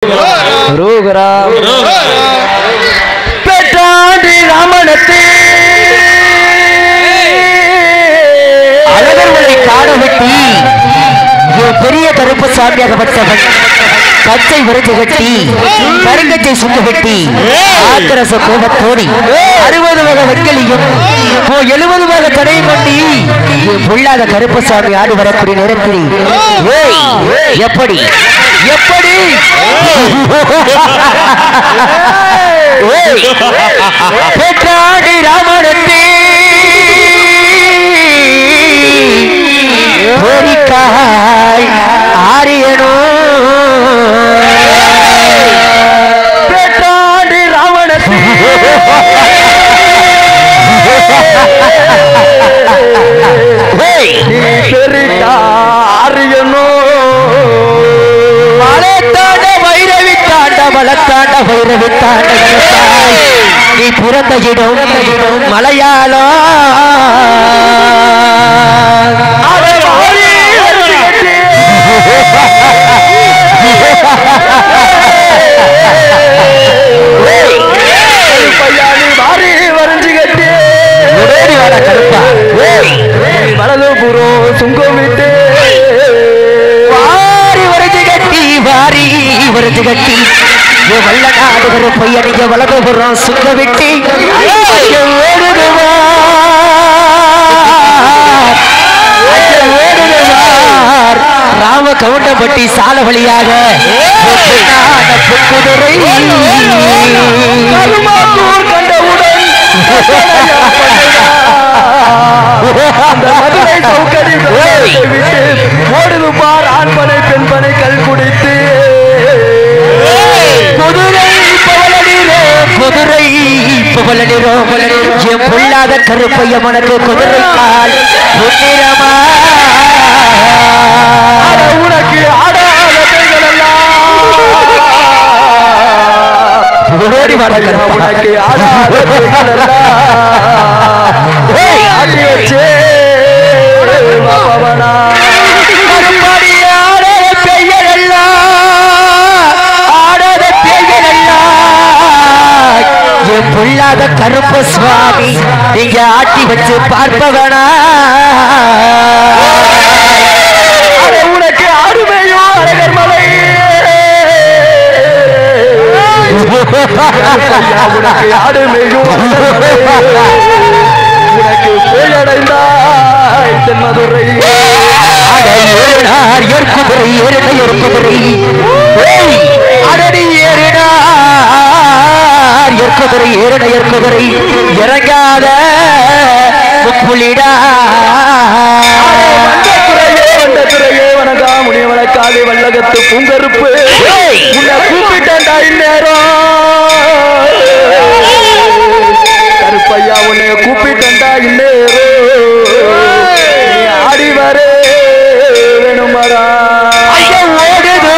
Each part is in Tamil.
ரோகரா பெற்றாண்டி ராமணத்தே அழகர்களை காட வெட்டி ஒரு பெரிய கருப்பு சாமியாகப்பட்டவன் பச்சை விருது கட்டி கருங்கச்சை சுண்டு வெட்டி ஆத்திரச கோபத்தோடி அறுபது வகை வெங்கலியும் எழுபது வகை தடையும் கொண்டி பொல்லாத கருப்பசாமி ஆடி வரக்கூடிய நேரத்தில் ஏய், எப்படி எப்படி ஏய், பெற்றாடி ராமணத்தே பொறிக்காய் ஆரியனோ பெற்றாண்டி ராவணத்தே ஏய், நீ பெரிட்டாரியனோ மலைத்தாண்ட வைரவி தாண்ட மலத்தாண்ட வைரவி தாண்ட மலத்தாய். நீ பிறந்த இடம் மலையாளம் அதை வாரி அடிச்சுக்கிட்டு பையா நீ வாரி வரைஞ்சுக்கிட்டு ஓடி வாடா கருப்பா ஏய், வலது புறம் சுங்கம் விட்டு வாரி வரைஞ்சு கட்டி வாரி வரைஞ்சு கட்டி என் வல்ல நாடுகிற பையனிங்க வலது புறம் சுங்க விட்டி ஐயோ, ஓடுதுவா ஐயோ, ஓடுதுவார் ராம கவுண்டம்பட்டி சால வழியாக பொன்னான பொற்குதிரை கருமாத்தூர் கண்டவுடன் அந்த மதுரை சௌகரி விட்டு ஓடுது பார் ஆண்பனை பெண்பனை கல் குடித்து குதிரை பவளனிரோ குதிரை பவளனிரோ என் பொல்லாத கருப்பைய மனக்கு குதிரை கால் பொன்னிறமா அட உனக்கு ஆடாத பெண்கள் ஓடி வாடா எல்லாம் கருப்பா. உனக்கு ஆடாத பெண்கள் ஏய், ஆடி வச்சே பாபவனா கருப்பாடி ஆடாத பெய்யலெல்லாம், ஆடாத பெய்யலெல்லாம். என் பொல்லாத கருப்ப சுவாமி நீங்க ஆட்டி வச்சு பார்ப்பவனா அட உனக்கு ஆடுமையோ அழகர் மலை ஐயா, உனக்கு ஆடுமையோ அழகர் மலை. உனக்கு போயடைந்தாய் தென்மதுரை அட ஏறினார் ஏற்குதிரை ஏறின ஏற்குதிரை ஏய், அடடி ஏறினார் ஏற்குதிரை ஏறின ஏற்குதிரை இறங்காத முப்புளிடா வண்டத்துறையே வண்டத்துறையே வணங்கா முனிய வணக்காது வல்லகத்து பூங்கருப்பு ஏய். உன்னை கூப்பிட்டேன்டா இந்நேரம் கருப்பையா உன்னை கூப்பிட்டேன்டா இந்நேரம் நீ ஆடி வர வேணுமடா ஐயா, ஓடுது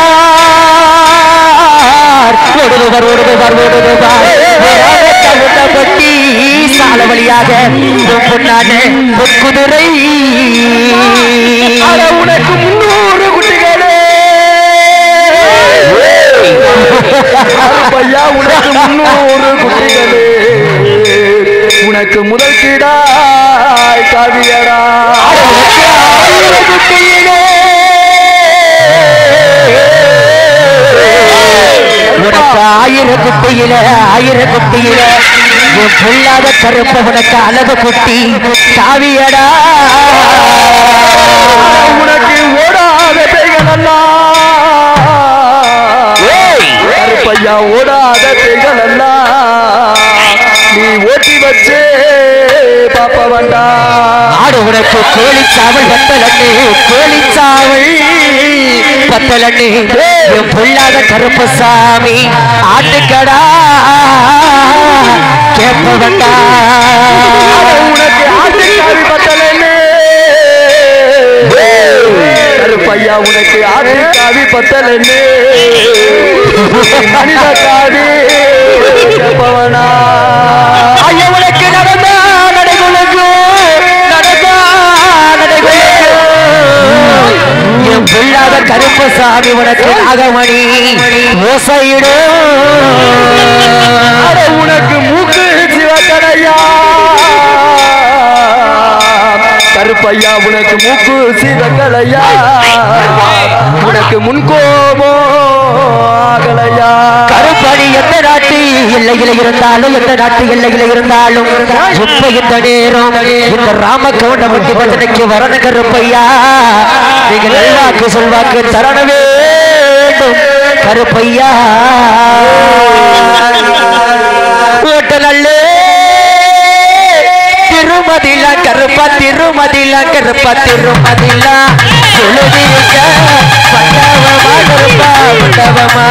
பார் ஓடுது பார் ஓடுது பார் ஓடுது பார் ஓடத்த முட்டப்பட்டி சால வழியாக பொன்னான பொற்குதிரை அட உனக்கு முன்னூறு குட்டிகளே கருப்பையா உனக்கு முன்னூறு குட்டிகளே உனக்கு முதல் கீடாய் காவியடா உனக்கு ஆயிரம் குட்டியில ஆயிரம் குட்டியில உன் பொல்லாத கருப்ப உனக்கு அழகு குட்டி காவியடா உனக்கு ஓடாத பேய்களெல்லாம் கருப்பையா ஓடாத பேய்களெல்லாம் நீ ஓட்டி வச்சே பாப்ப வந்தா ஆடு உனக்கு கோழிச்சாவல் பத்தலண்ணு கோழிச்சாவல் பத்தலண்ணு என் பொல்லாத கருப்பசாமி ஆட்டுக்கடா கேப்ப வந்தா உனக்கு ஆட்டுக்காவி பத்தலன்னு கருப்பையா உனக்கு ஆட்டுக்காவி பத்தலன்னு மனித காவி கேப்பவனா ஐயா உனக்கு நடந்தா நடைகுலகு நடந்தா நடைகுலகு என் பொல்லாத கருப்பசாமி உனக்கு நாகமணி ஓசையிடும் அட உனக்கு மூக்கு சிவக்கடையா கருப்பையா உனக்கு மூக்கு சிவக்கலையா உனக்கு முன்கோபோ ஆகலையா கருப்பணி எந்த நாட்டு எல்லையில இருந்தாலும் எந்த நாட்டு எல்லையில இருந்தாலும் இப்ப இந்த நேரம் இந்த ராம கவுண்டமட்டி பட்டனைக்கு வரண கருப்பையா நீங்க நல்வாக்கு சொல்வாக்கு தரண வேண்டும் கருப்பையா ஓட்ட நல்லே திருமதில கருப்பா திருமதில கருப்பா திருமதில சொல்லுவீங்க பண்டவமா கருப்பா பண்டவமா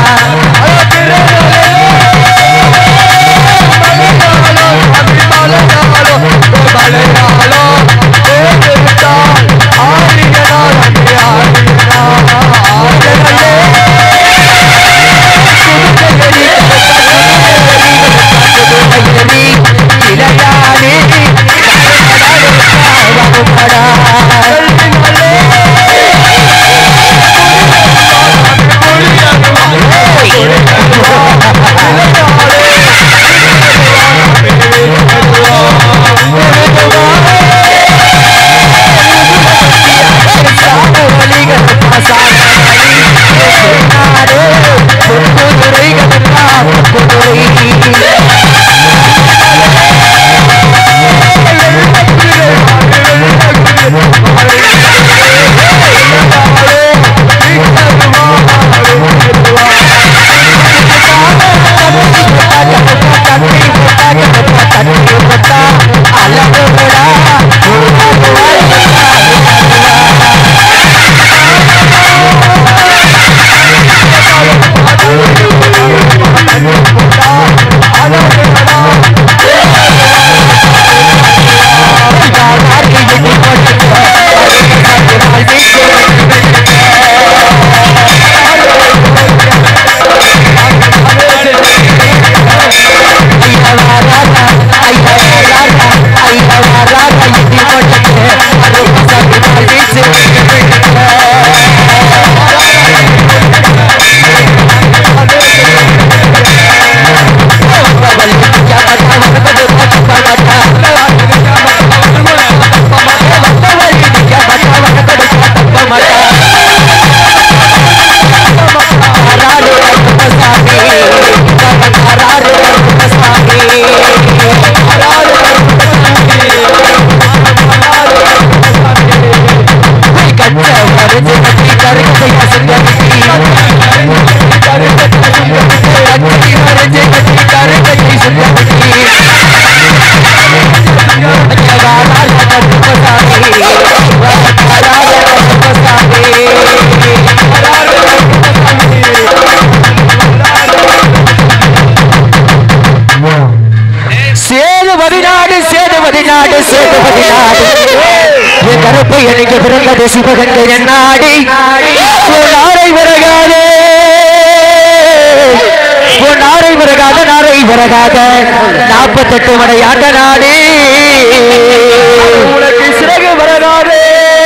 சேதுபதி நாடு சேதுபதி நாடு சேதுபதி நாடு என் கருப்பு எனக்கு பிறந்தது சிவகங்கை நாடி உன் நாரை விறகாதே உன் நாரை விறகாத நாரை விறகாத நாற்பத்தெட்டு மடையாண்ட நாடே உனக்கு சிறகு வரகாதே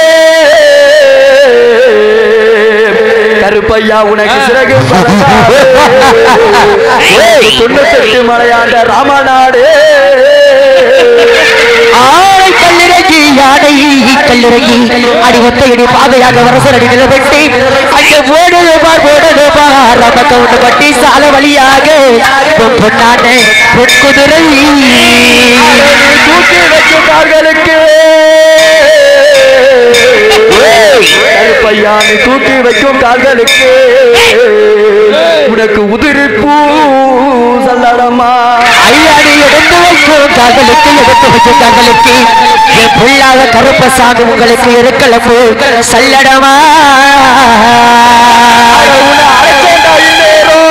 கருப்பையா உனக்கு சிறகு வரகாதே. உனக்கு தொண்ணூத்தெட்டு மலையாண்ட ராமநாடு ஆனை கல்லிறங்கி யானை கல்லிறங்கி அடி ஒத்தையடி பாதையாக வரசரடி நிலவெட்டி அங்கே ஓடுது பார் ஓடுது பார் நமக்கு ஒன்று பட்டி சால வழியாக பொன் பொன்னான பொன் குதிரை தூக்கி வைக்கும் கால்களுக்கு கருப்பையா நீ தூக்கி வைக்கும் கால்களுக்கு உனக்கு உதிரி பூ சல்லடமா ஐயாடி எடுத்து வைக்கும் கால்களுக்கு எடுத்து வைக்கும் கால்களுக்கு என் பிள்ளாத கருப்பசாமி உங்களுக்கு இருக்கலப்பு சல்லடமா உன்னை அழைச்சேன்டா இந்நேரம்.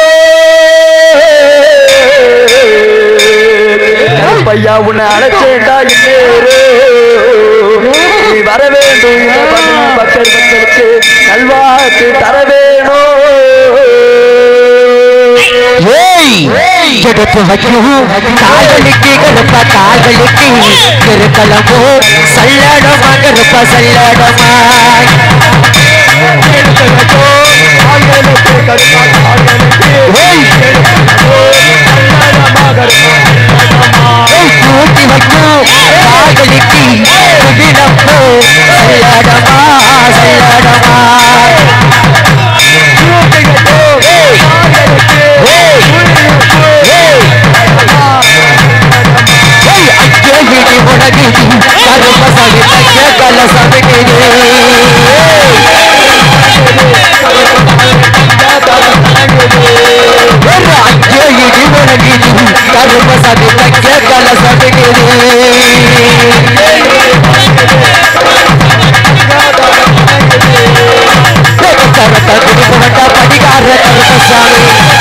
கருப்பையா உன்னை அழைச்சேன்டா இந்நேரம். நீ வர வேண்டும் இந்த பணி பக்தர் மக்களுக்கு நல்வாக்கு தர வேணும் ஏய் எடுத்து வைக்கும் கால்களுக்கு கருப்பா கால்களுக்கு இருக்கலமோ சல்லடமா கருப்பா சல்லடமா ஆண்களுக்கு கருப்பா கருப்பசாமி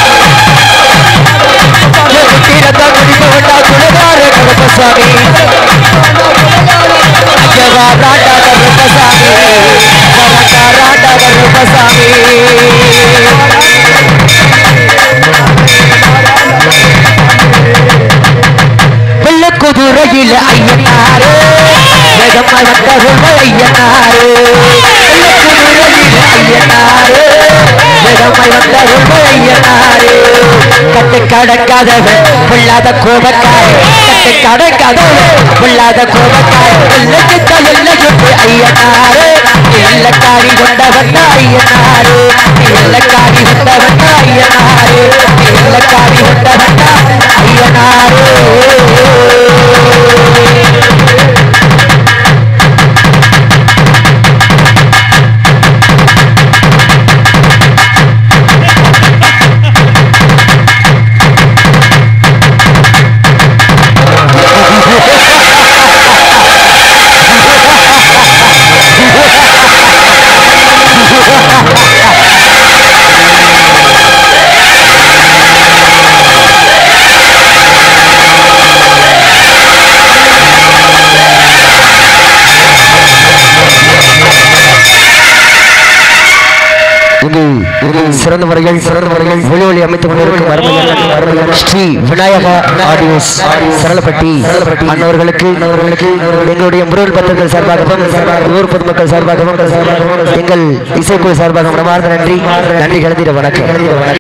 தீரத்தான் முடித்து விட்டா குலகார கருப்பசாமி ஐயவா ராட்டா கருப்பசாமி வரட்டா ராட்டா கருப்பசாமி வெள்ளக்குதிரையில் ஐயனாரு வேகமாய் வந்தருள் ஐயனாரு வெள்ளக்குதிரையில் ஐயனாரு வேகமாய் வந்தருள் ஐயனாரு கட்டு கடக்காதவன் பொல்லாத கோபக்கார கட்டு கடக்காதவன் பொல்லாத கோபக்கார எல்லைக்கு எல்லைக்கு ஐயனாரு எல்லக்காரி கொண்டவன் ஐயனாரு எல்லக்காரி கொண்டவன் ஐயனாரு எல்லக்காரி கொண்டவன் ஐயனாரு இங்கு சிறந்த முறைகள் சிறந்த முறைகள் ஒளி ஒளி அமைத்துக் கொண்டிருக்கும் அருமையான அருமையான ஸ்ரீ விநாயகா ஆடியோஸ் சரளப்பட்டி அன்னவர்களுக்கு அன்னவர்களுக்கு எங்களுடைய முருகன் பக்தர்கள் சார்பாகவும் ஊர் பொதுமக்கள் சார்பாகவும் எங்கள் இசைக்குழு சார்பாகவும் மனமார்ந்த நன்றி நன்றி கலந்திட வணக்கம்